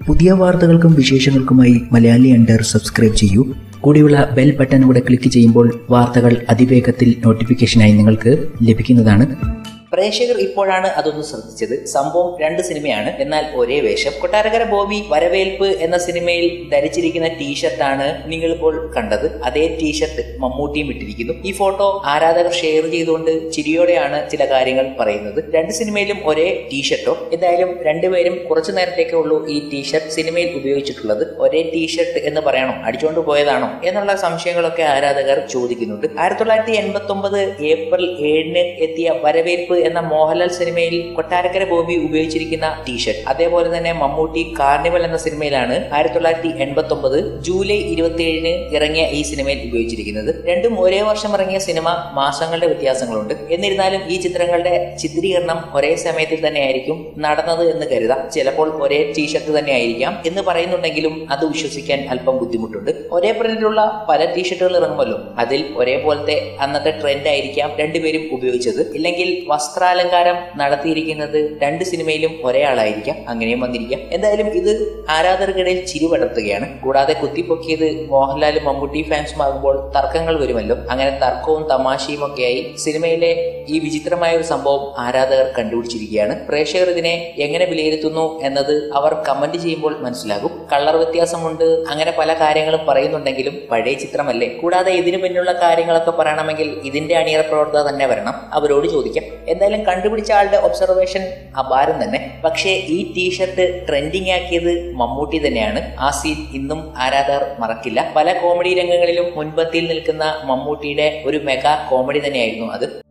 പുതിയ വാർത്തകൾക്കും വിശേഷങ്ങൾക്കുമായി Malayali under subscribe ചെയ്യൂ കൂടിയുള്ള ബെൽ ബട്ടൺ കൂടെ ക്ലിക്ക് ചെയ്യുമ്പോൾ വാർത്തകൾ അതിവേഗത്തിൽ നോട്ടിഫിക്കേഷനായി നിങ്ങൾക്ക് ലഭിക്കുന്നതാണ് പ്രേക്ഷകർ ഇപ്പോഴാണ് അതൊന്ന് ശ്രദ്ധിച്ചത് സംഭവം രണ്ട് സിനിമയാണ് എന്നാൽ ഒരേ വേഷം കൊട്ടാരക്കര ബോബി വരവേൽപ്പ് എന്ന സിനിമയിൽ ധരിച്ചിരിക്കുന്ന ടീഷർട്ടാണ് നിങ്ങൾ ഇപ്പോൾ കണ്ടത് അതേ ടീഷർട്ട് മമ്മൂട്ടിയും ഇട്ടിരിക്കുന്നു ഈ ഫോട്ടോ ആരാധകർ ഷെയർ ചെയ്തുകൊണ്ട് ചിരിയോടെയാണ് ചില കാര്യങ്ങൾ പറയുന്നത് രണ്ട് സിനിമയിലും ഒരേ ടീഷർട്ടോ എന്തായാലും രണ്ടുപേരും കുറച്ചു നേരത്തേക്കേ ഉള്ളൂ ഈ ടീഷർട്ട് സിനിമയിൽ ഉപയോഗിച്ചിട്ടുള്ളത് ഒരേ ടീഷർട്ട് എന്ന് പറയണോ അടിച്ചുകൊണ്ട് പോയതാണോ എന്നുള്ള സംശയങ്ങളൊക്കെ ആരാധകർ ചോദിക്കുന്നുണ്ട് ആയിരത്തി തൊള്ളായിരത്തി എൺപത്തി ഒമ്പത് ഏപ്രിൽ ഏഴിന് എത്തിയ വരവേൽപ്പ് എന്ന മോഹൻലാൽ സിനിമയിൽ കൊട്ടാരക്കര ബോബി ഉപയോഗിച്ചിരിക്കുന്ന ടീഷർട്ട് അതേപോലെ തന്നെ മമ്മൂട്ടി കാർണിവൽ എന്ന സിനിമയിലാണ് ആയിരത്തി തൊള്ളായിരത്തി എൺപത്തി ഒമ്പത് ജൂലൈ ഇരുപത്തി ഏഴിന് ഇറങ്ങിയ ഈ സിനിമയിൽ ഉപയോഗിച്ചിരിക്കുന്നത് രണ്ടും ഒരേ വർഷം ഇറങ്ങിയ സിനിമ മാസങ്ങളുടെ വ്യത്യാസങ്ങളുണ്ട് എന്നിരുന്നാലും ഈ ചിത്രങ്ങളുടെ ചിത്രീകരണം ഒരേ സമയത്തിൽ തന്നെയായിരിക്കും നടന്നത് എന്ന് കരുതാം ചിലപ്പോൾ ഒരേ ടീഷർട്ട് തന്നെ ആയിരിക്കാം എന്ന് പറയുന്നുണ്ടെങ്കിലും അത് വിശ്വസിക്കാൻ അല്പം ബുദ്ധിമുട്ടുണ്ട് ഒരേ പ്രിന്റിലുള്ള പല ടീഷർട്ടുകൾ ഇറങ്ങുമല്ലോ അതിൽ ഒരേപോലത്തെ അന്നത്തെ ട്രെൻഡ് ആയിരിക്കാം രണ്ടുപേരും ഉപയോഗിച്ചത് ഇല്ലെങ്കിൽ വസ്ത്രാലങ്കാരം നടത്തിയിരിക്കുന്നത് രണ്ട് സിനിമയിലും ഒരേ ആളായിരിക്കാം അങ്ങനെയും വന്നിരിക്കാം എന്തായാലും ഇത് ആരാധകർക്കിടയിൽ ചിരി പടർത്തുകയാണ് കൂടാതെ കുത്തിപ്പൊക്കിയത് മോഹൻലാലും മമ്മൂട്ടി ഫാൻസും ആകുമ്പോൾ തർക്കങ്ങൾ വരുമല്ലോ അങ്ങനെ തർക്കവും തമാശയും ഒക്കെയായി സിനിമയിലെ ഈ വിചിത്രമായ ഒരു സംഭവം ആരാധകർ കണ്ടുപിടിച്ചിരിക്കുകയാണ് പ്രേക്ഷകർ ഇതിനെ എങ്ങനെ വിലയിരുത്തുന്നു എന്നത് അവർ കമന്റ് ചെയ്യുമ്പോൾ മനസ്സിലാകും കളർ വ്യത്യാസമുണ്ട് അങ്ങനെ പല കാര്യങ്ങളും പറയുന്നുണ്ടെങ്കിലും പഴയ ചിത്രമല്ലേ കൂടാതെ ഇതിനു പിന്നിലുള്ള കാര്യങ്ങളൊക്കെ പറയണമെങ്കിൽ ഇതിന്റെ അണിയറ പ്രവർത്തകർ തന്നെ വരണം അവരോട് ചോദിക്കാം എന്തായാലും കണ്ടുപിടിച്ച ആളുടെ ഒബ്സർവേഷൻ അപാരം തന്നെ പക്ഷേ ഈ ടീഷർട്ട് ട്രെൻഡിങ് ആക്കിയത് മമ്മൂട്ടി തന്നെയാണ് ആ സീൻ ഇന്നും ആരാധകർ മറക്കില്ല പല കോമഡി രംഗങ്ങളിലും മുൻപന്തിയിൽ നിൽക്കുന്ന മമ്മൂട്ടിയുടെ ഒരു മെഗാ കോമഡി തന്നെയായിരുന്നു അത്